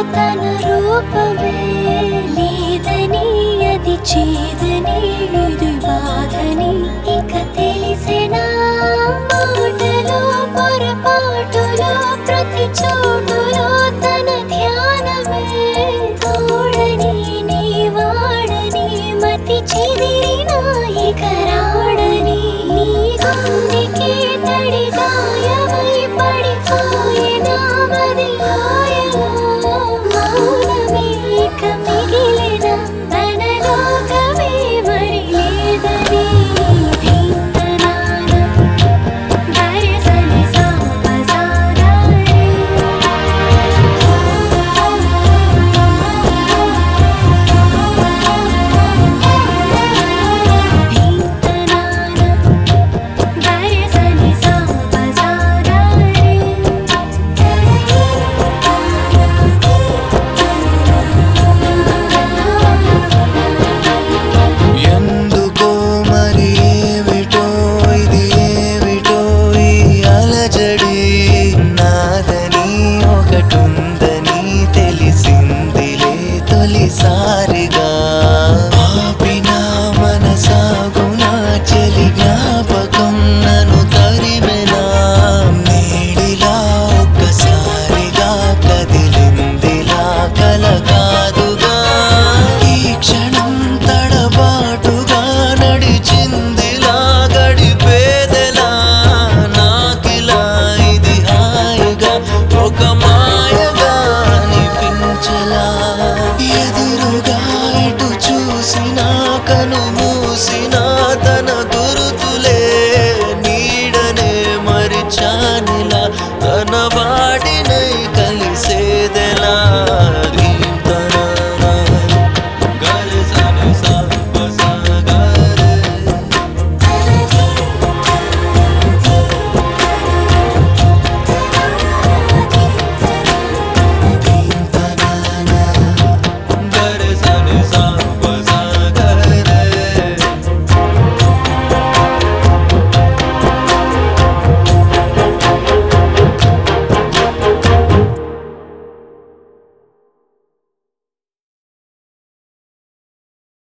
తన రూపమే లేదని అది చేదని ఇది బాధని ఇక తెలిసిన మాటలో పొరపాటులో ప్రతి చోటులో తన ధ్యానమే తోడని నీ వాడని మతి చెదిరిన ఇక రాడని నీ గుండెకి తడి గాయమై పడిపోయిన మది గాయలో మౌనమే ఇక మిగిలిన తన లోకమే మరి లేదని భీతనాన దయసని ఎందుకో మరి ఏమిటో ఇది ఏమిటో ఈ అలజడి నాదని ఒకటుందని తెలిసిందిలే తొలిసారిగా ఆపిన మనసాగునా చెలి జ్ఞాపకం నన్ను తరిమెనా నేడిలా ఒక్కసారిగా కదిలిందిలా కల కాదుగా ఈ క్షణం తడబాటుగా నడిచిందిలా గడిపేదెలా నాకిలా ఇది హాయిగా ఒక మాయగా అనిపించలా ఎదురుగా ఇటు చూసినా కను మూసినా తన గురుతులే నీడనే మరిచానిలా తన వాడినై కలిసేదెలా